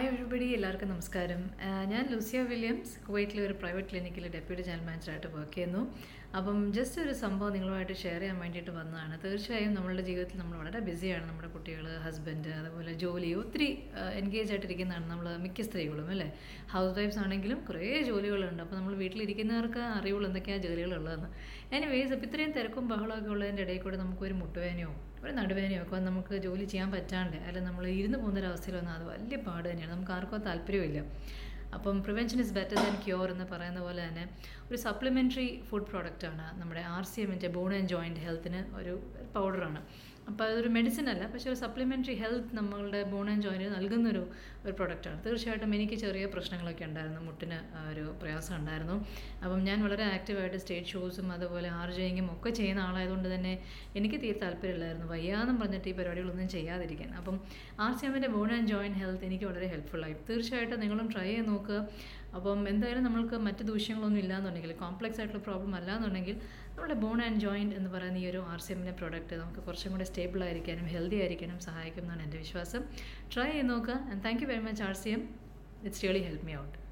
everybody എല്ലാവർക്കും നമസ്കാരം ആ, ഞാൻ ലൂസിയ വില്യംസ് കുവൈറ്റിലെ ഒരു പ്രൈവറ്റ് ക്ലിനിക്കിൽ ഡെപ്യൂട്ടി ജനറൽ മാനേജറായിട്ട് വർക്ക് ചെയ്യുന്നു അപ്പം ജസ്റ്റ് ഒരു സംഭവം നിങ്ങളുമായിട്ട് ഷെയർ ചെയ്യാൻ വേണ്ടിയിട്ട് വന്നതാണ് തീർച്ചയായും നമ്മളുടെ ജീവിതത്തിൽ നമ്മൾ വളരെ ബിസിയാണ് നമ്മുടെ കുട്ടികൾ ഹസ്ബൻഡ് അതുപോലെ ജോലി ഒത്തിരി എൻഗേജ് ആയിട്ടിരിക്കുന്നതാണ് നമ്മൾ മിക്ക സ്ത്രീകളും അല്ലേ ഹൗസ് വൈഫ്സ് ആണെങ്കിലും കുറേ ജോലികളുണ്ട് അപ്പോൾ നമ്മൾ വീട്ടിലിരിക്കുന്നവർക്ക് അറിയുള്ളൂ എന്തൊക്കെയാണ് ജോലികളുള്ളതെന്ന് എനിവേസ് അപ്പോൾ ഇത്രയും തിരക്കും ബഹളമൊക്കെ ഉള്ളതിൻ്റെ ഇടയിൽ കൂടെ നമുക്കൊരു മുട്ടുവേനയോ ഒരു നടുവേനയോ ഒക്കെ വന്ന് നമുക്ക് ജോലി ചെയ്യാൻ പറ്റാണ്ട് അല്ല നമ്മൾ ഇരുന്ന് പോകുന്നൊരവസ്ഥയിൽ വന്നാൽ അത് വലിയ പാട് തന്നെയാണ് നമുക്ക് ആർക്കും താല്പര്യമില്ല അപ്പം prevention is better than cure എന്ന് പറയുന്ന പോലെ തന്നെ ഒരു സപ്ലിമെൻ്ററി ഫുഡ് പ്രോഡക്റ്റാണ് നമ്മുടെ ആർ സി എമ്മിൻ്റെ ബോൺ ആൻഡ് ജോയിൻറ്റ് ഹെൽത്തിന് ഒരു പൗഡറാണ് അപ്പോൾ അതൊരു മെഡിസിൻ അല്ല പക്ഷേ ഒരു സപ്ലിമെൻ്ററി ഹെൽത്ത് നമ്മളുടെ ബോൺ ആൻഡ് ജോയിൻറ്റ് നൽകുന്നൊരു ഒരു പ്രൊഡക്റ്റാണ് തീർച്ചയായിട്ടും എനിക്ക് ചെറിയ പ്രശ്നങ്ങളൊക്കെ ഉണ്ടായിരുന്നു മുട്ടിന് ആ, ഒരു പ്രയാസം ഉണ്ടായിരുന്നു അപ്പം ഞാൻ വളരെ ആക്റ്റീവായിട്ട് സ്റ്റേജ് ഷോസും അതുപോലെ ആർജയിങ്ങും ഒക്കെ ചെയ്യുന്ന ആളായതുകൊണ്ട് തന്നെ എനിക്ക് തീരെ താല്പര്യമില്ലായിരുന്നു വയ്യാന്നും പറഞ്ഞിട്ട് ഈ പരിപാടികളൊന്നും ചെയ്യാതിരിക്കാൻ അപ്പം ആർ സി എമ്മിൻ്റെ ബോൺ ആൻഡ് ജോയിൻറ്റ് ഹെൽത്ത് എനിക്ക് വളരെ ഹെൽപ്ഫുള്ളായി തീർച്ചയായിട്ടും നിങ്ങളും ട്രൈ ചെയ്ത് നോക്കുക അപ്പം എന്തായാലും നമ്മൾക്ക് മറ്റ് ദൂഷ്യങ്ങളൊന്നും ഇല്ലാന്നുണ്ടെങ്കിൽ കോംപ്ലക്സ് ആയിട്ടുള്ള പ്രോബ്ലം അല്ലാന്നുണ്ടെങ്കിൽ നമ്മുടെ ബോൺ ആൻഡ് ജോയിൻറ്റ് എന്ന് പറയുന്ന ഈ ഒരു ആർ സി എമ്മിൻ്റെ പ്രോഡക്റ്റ് നമുക്ക് കുറച്ചും കൂടെ സ്റ്റേബിൾ ആയിരിക്കാനും ഹെൽത്തി ആയിരിക്കാനും സഹായിക്കും എന്നാണ് എൻ്റെ വിശ്വാസം ട്രൈ ചെയ്ത് നോക്കുക and thank you very much R C M it's really help me out